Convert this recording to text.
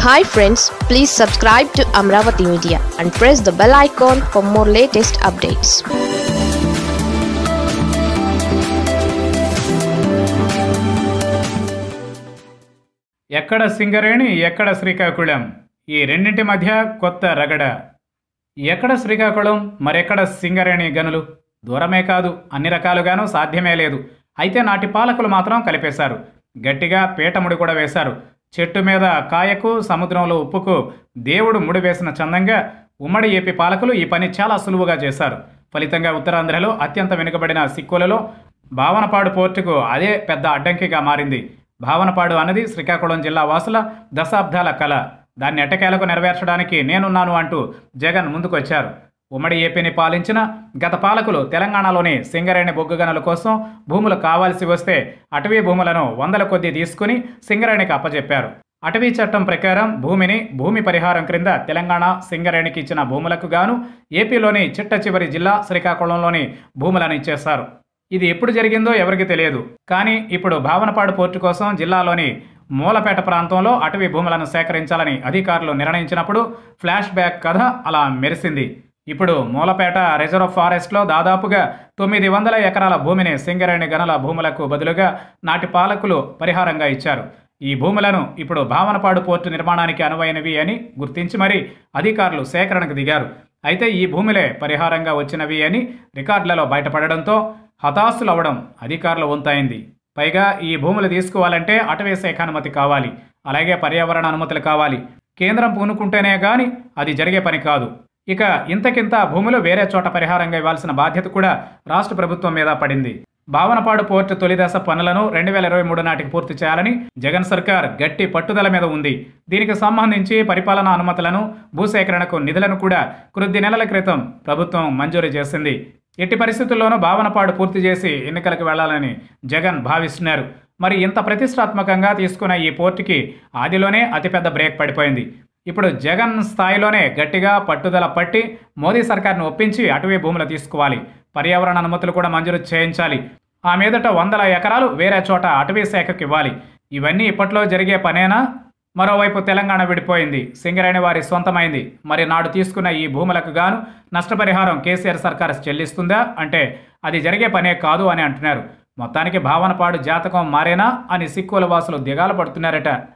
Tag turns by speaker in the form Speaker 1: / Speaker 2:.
Speaker 1: hi friends please subscribe to Amaravati media and press the bell icon for more latest updates
Speaker 2: ఎక్కడ సింగరేణి ఎక్కడ శ్రీకాకుళం ఈ రెండింటి మధ్య కొత్త రగడ ఎక్కడ శ్రీకాకుళం మరెక్కడ సింగరేణి గనులు దూరమే కాదు అన్ని రకాలుగానూ సాధ్యమే లేదు అయితే నాటి పాలకులు మాత్రం కలిపేశారు గట్టిగా పీటముడి కూడా వేశారు చెట్టు మీద కాయకు సముద్రంలో ఉప్పుకు దేవుడు ముడి వేసిన చందంగా ఉమ్మడి ఏపీ పాలకులు ఈ పని చాలా సులువుగా చేశారు ఫలితంగా ఉత్తరాంధ్రలో అత్యంత వెనుకబడిన సిక్కులలో భావనపాడు పోర్టుకు అదే పెద్ద అడ్డంకిగా మారింది భావనపాడు అన్నది శ్రీకాకుళం జిల్లా వాసుల దశాబ్దాల కళ దాన్ని ఎట్టకేలకు నెరవేర్చడానికి నేనున్నాను అంటూ జగన్ ముందుకొచ్చారు ఉమ్మడి ఏపీని పాలించిన గత పాలకులు తెలంగాణలోని సింగరేణి బొగ్గు గనుల కోసం భూములు కావాల్సి వస్తే అటవీ భూములను వందల కొద్దీ తీసుకుని సింగరేణికి అప్పజెప్పారు అటవీ చట్టం ప్రకారం భూమిని భూమి పరిహారం క్రింద తెలంగాణ సింగరేణికి ఇచ్చిన భూములకు గాను ఏపీలోని చిట్ట చివరి జిల్లా శ్రీకాకుళంలోని భూములను ఇచ్చేశారు ఇది ఎప్పుడు జరిగిందో ఎవరికి తెలియదు కానీ ఇప్పుడు భావనపాడు పోర్టు కోసం జిల్లాలోని మూలపేట ప్రాంతంలో అటవీ భూములను సేకరించాలని అధికారులు నిర్ణయించినప్పుడు ఫ్లాష్ బ్యాక్ కథ అలా మెరిసింది ఇప్పుడు మూలపేట రిజర్వ్ ఫారెస్ట్లో దాదాపుగా తొమ్మిది వందల ఎకరాల భూమిని సింగరేణి గనుల భూములకు బదులుగా నాటి పాలకులు పరిహారంగా ఇచ్చారు ఈ భూములను ఇప్పుడు భావనపాడు పోర్టు నిర్మాణానికి అనువైనవి అని గుర్తించి మరీ అధికారులు సేకరణకు దిగారు అయితే ఈ భూములే పరిహారంగా వచ్చినవి అని రికార్డులలో బయటపడడంతో హతాశులవ్వడం అధికారుల వంతైంది పైగా ఈ భూములు తీసుకోవాలంటే అటవీ శాఖ అనుమతి కావాలి అలాగే పర్యావరణ అనుమతులు కావాలి కేంద్రం పూనుకుంటేనే కానీ అది జరిగే పని కాదు ఇక ఇంతకింత భూములు వేరే చోట పరిహారంగా ఇవ్వాల్సిన బాధ్యత కూడా రాష్ట్ర ప్రభుత్వం మీద పడింది భావనపాడు పోర్టు తొలిదశ పనులను రెండు వేల ఇరవై మూడు నాటికి పూర్తి చేయాలని జగన్ సర్కార్ గట్టి పట్టుదల మీద ఉంది దీనికి సంబంధించి పరిపాలనా అనుమతులను భూసేకరణకు నిధులను కూడా కొద్ది నెలల క్రితం ప్రభుత్వం మంజూరు చేసింది ఎట్టి పరిస్థితుల్లోనూ భావనపాడు పూర్తి చేసి ఎన్నికలకు వెళ్లాలని జగన్ భావిస్తున్నారు మరి ఇంత ప్రతిష్టాత్మకంగా తీసుకున్న ఈ పోర్టుకి ఆదిలోనే అతిపెద్ద బ్రేక్ పడిపోయింది ఇప్పుడు జగన్ స్థాయిలోనే గట్టిగా పట్టుదల పట్టి మోదీ సర్కార్ను ఒప్పించి అటవీ భూములు తీసుకోవాలి పర్యావరణ అనుమతులు కూడా మంజూరు చేయించాలి ఆ మీదట వందల ఎకరాలు వేరే చోట అటవీ శాఖకు ఇవ్వాలి ఇవన్నీ ఇప్పట్లో జరిగే పనేనా మరోవైపు తెలంగాణ విడిపోయింది సింగరేణి వారి సొంతమైంది మరి నాడు తీసుకున్న ఈ భూములకు గాను నష్టపరిహారం కేసీఆర్ సర్కార్ చెల్లిస్తుందా అంటే అది జరిగే పనే కాదు అని అంటున్నారు మొత్తానికి భావనపాడు జాతకం మారేనా అని సిక్కుల వాసులు దిగాలు పడుతున్నారట